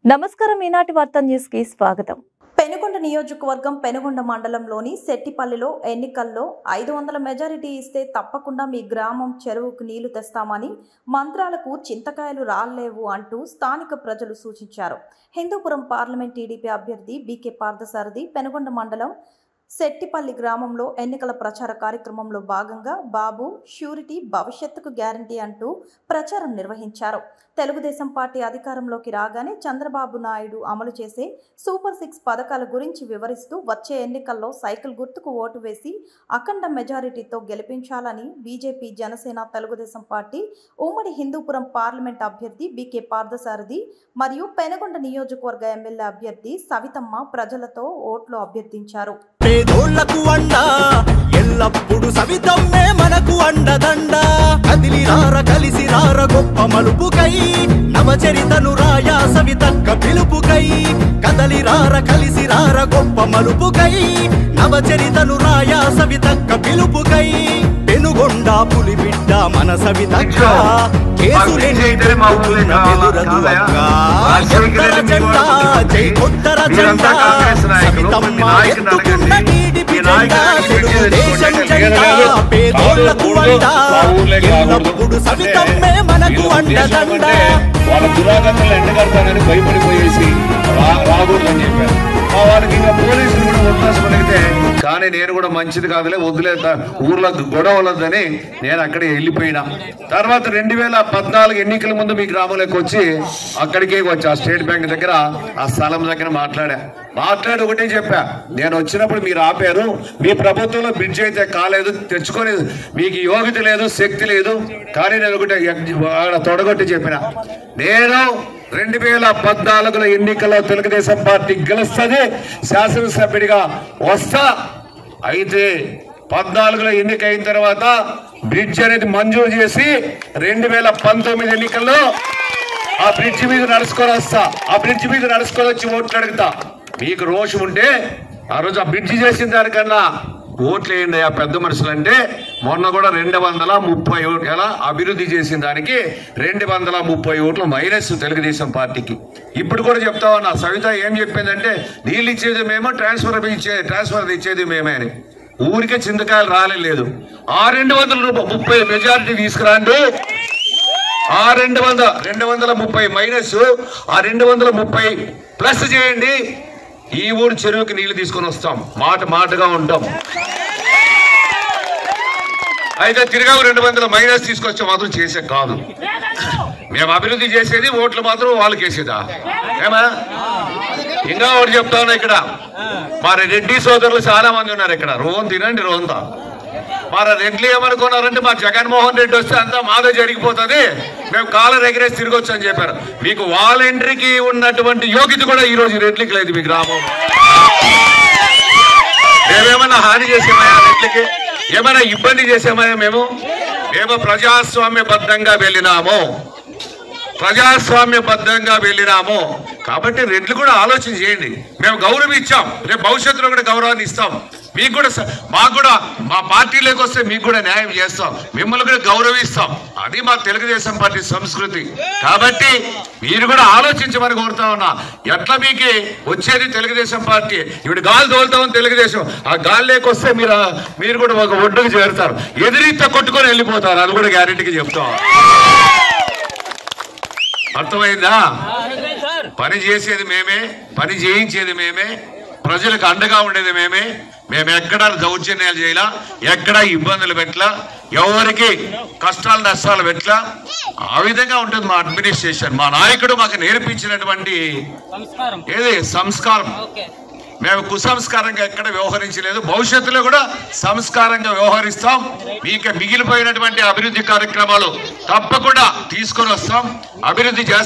నమస్కారం ఈనాటి వార్త న్యూస్ కి స్వాగతం పెనుగొండ నియోజకవర్గం పెనుగొండ మండలంలోని సెట్టిపల్లిలో ఎన్నికల్లో ఐదు వందల మెజారిటీ ఇస్తే తప్పకుండా మీ గ్రామం చెరువుకు నీళ్లు తెస్తామని మంత్రాలకు చింతకాయలు రాలేవు అంటూ స్థానిక ప్రజలు సూచించారు హిందూపురం పార్లమెంట్ టీడీపీ అభ్యర్థి బీకే పార్థసారథి పెనుగొండ మండలం సెట్టిపల్లి గ్రామంలో ఎన్నికల ప్రచార కార్యక్రమంలో భాగంగా బాబు షూరిటీ భవిష్యత్తుకు గ్యారంటీ అంటూ ప్రచారం నిర్వహించారు తెలుగుదేశం పార్టీ అధికారంలోకి రాగానే చంద్రబాబు నాయుడు అమలు చేసే సూపర్ సిక్స్ పథకాల గురించి వివరిస్తూ వచ్చే ఎన్నికల్లో సైకిల్ గుర్తుకు ఓటు వేసి అఖండ మెజారిటీతో గెలిపించాలని బీజేపీ జనసేన తెలుగుదేశం పార్టీ ఉమ్మడి హిందూపురం పార్లమెంట్ అభ్యర్థి బీకే పార్థసారథి మరియు పెనగొండ నియోజకవర్గ ఎమ్మెల్యే అభ్యర్థి సవితమ్మ ప్రజలతో ఓట్లు అభ్యర్థించారు పేదోళ్లకు అండ ఎల్లప్పుడు సవితమ్మే మనకు అండదండ కదిలి రార కలిసి రార గొప్ప మలుపుకై నవచరితను రాయా సవితక్క పిలుపుకై కదలి రార కలిసి రార గొప్ప మలుపుకై నవచరితను రాయా సవితక్క పిలుపుకై పెనుగొండ పులిబిడ్డ మన సవితక్క కేసులెన్ని పెట్టుకున్న వెలురదు అక్క ఎత్తర జెండా జై కొత్తర జెండా సవితమ్మ ఎత్తుకున్న టీడీపీ జెండా తెలుగుదేశం జెండా పేదోళ్లకు అండ ఎల్లప్పుడు సవితమ్మే మనకు అండదండ వాళ్ళ దురాగతులు ఎండగడతానని భయపడిపోయేసి రా- రాకూడదని చెప్పారు ఆ వాళ్ళకి ఇంకా పోలీసులు కూడా వదిలేసి అడిగితే కానీ నేను కూడా మంచిది కాదులే వదిలేత ఊర్లో గొడవలదని నేను అక్కడికి వెళ్ళిపోయినా తర్వాత రెండు వేల పద్నాలుగు ఎన్నికల ముందు మీ గ్రామంలోకి వచ్చి అక్కడికే వచ్చి ఆ స్టేట్ బ్యాంక్ దగ్గర ఆ స్థలం దగ్గర మాట్లాడా మాట్లాడి ఒకటే చెప్పా నేను వచ్చినప్పుడు మీరు ఆపారు మీ ప్రభుత్వంలో బ్రిడ్జ్ అయితే కాలేదు తెచ్చుకోలేదు మీకు యోగ్యత లేదు శక్తి లేదు కానీ నేను ఒకటి ఆడ తొడగొట్టి చెప్పిన నేను రెండు వేల పద్నాలుగులో ఎన్నికల్లో తెలుగుదేశం పార్టీ గెలుస్తుంది శాసనసభ్యుడిగా వస్తా అయితే పద్నాలుగులో ఎన్నిక అయిన తర్వాత బ్రిడ్జ్ అనేది మంజూరు చేసి రెండు వేల పంతొమ్మిది ఎన్నికల్లో ఆ బ్రిడ్జ్ మీద నడుచుకొని వస్తా ఆ బ్రిడ్జ్ మీద నడుచుకొని వచ్చి ఓట్లు అడుగుతా మీకు రోషం ఉంటే ఆ రోజు ఆ బ్రిడ్జ్ చేసిన దానికన్నా ఓట్లు వేయండి ఆ పెద్ద మనుషులు అంటే మొన్న కూడా రెండు వందల ముప్పై ఓట్లు ఎలా అభివృద్ధి చేసిన దానికి రెండు వందల ముప్పై ఓట్లు మైనస్ తెలుగుదేశం పార్టీకి ఇప్పుడు కూడా చెప్తా ఉన్నా సవిత ఏం చెప్పిందంటే నీళ్ళు ఇచ్చేది మేమో ట్రాన్స్ఫర్ ఇచ్చే ట్రాన్స్ఫర్ ఇచ్చేది మేమే అని ఊరికే చింతకాయలు రాలేదు ఆ రెండు వందల రూపాయలు ముప్పై మెజారిటీ తీసుకురండి ఆ రెండు వందల రెండు వందల ముప్పై మైనస్ ఆ రెండు వందల ముప్పై ప్లస్ చేయండి ఈ ఊరు చెరువుకి నీళ్లు తీసుకొని వస్తాం మాట మాటగా ఉంటాం అయితే తిరిగా రెండు వందల మైనస్ తీసుకొచ్చే మాత్రం చేసే కాదు మేము అభివృద్ధి చేసేది ఓట్లు మాత్రం వాళ్ళకి వేసేదా ఏమా ఇంకా ఒకటి చెప్తా ఉన్నా ఇక్కడ మరి రెడ్డి సోదరులు చాలా మంది ఉన్నారు ఇక్కడ రోన్ తినండి రోందా మరి రెడ్లు ఏమనుకున్నారంటే మా జగన్మోహన్ రెడ్డి వస్తే అంతా మాదే జరిగిపోతుంది మేము కాలర్ ఎగరేసి తిరగొచ్చు అని చెప్పారు మీకు వాలంటరీకి ఉన్నటువంటి యోగ్యత కూడా ఈ రోజు రెడ్లకి లేదు మీ గ్రామం మేమేమన్నా హాని చేసామయా రెడ్లకి ఏమైనా ఇబ్బంది చేసామయ్యా మేము మేము ప్రజాస్వామ్యబద్ధంగా వెళ్ళినాము ప్రజాస్వామ్యబద్ధంగా వెళ్ళినాము కాబట్టి రెడ్లు కూడా ఆలోచన చేయండి మేము గౌరవం ఇచ్చాం రేపు భవిష్యత్తులో కూడా గౌరవాన్ని ఇస్తాం మీకు కూడా స- మాకు కూడా మా పార్టీలోకి వస్తే మీకు కూడా న్యాయం చేస్తాం మిమ్మల్ని కూడా గౌరవిస్తాం అది మా తెలుగుదేశం పార్టీ సంస్కృతి కాబట్టి మీరు కూడా ఆలోచించమని కోరుతా ఉన్నా ఎట్లా మీకు వచ్చేది తెలుగుదేశం పార్టీ ఇప్పుడు గాలి తోలుతామని తెలుగుదేశం ఆ గాలి లేకొస్తే మీరు మీరు కూడా ఒక ఒడ్డుకు చేరుతారు ఎదిరితే కొట్టుకొని వెళ్ళిపోతారు అది కూడా గ్యారెంటీకి చెప్తాం అర్థమైందా పని చేసేది మేమే పని చేయించేది మేమే ప్రజలకు అండగా ఉండేది మేమే మేము ఎక్కడ దౌర్జన్యాలు చేయలా ఎక్కడ ఇబ్బందులు పెట్టలా ఎవరికి కష్టాలు నష్టాలు పెట్టలా ఆ విధంగా ఉంటుంది మా అడ్మినిస్ట్రేషన్ మా నాయకుడు మాకు నేర్పించినటువంటి ఏది సంస్కారం మేము కుసంస్కారంగా ఎక్కడ వ్యవహరించలేదు భవిష్యత్తులో కూడా సంస్కారంగా వ్యవహరిస్తాం మీకు మిగిలిపోయినటువంటి అభివృద్ధి కార్యక్రమాలు తప్పకుండా తీసుకొని వస్తాం అభివృద్ధి చేస్తాం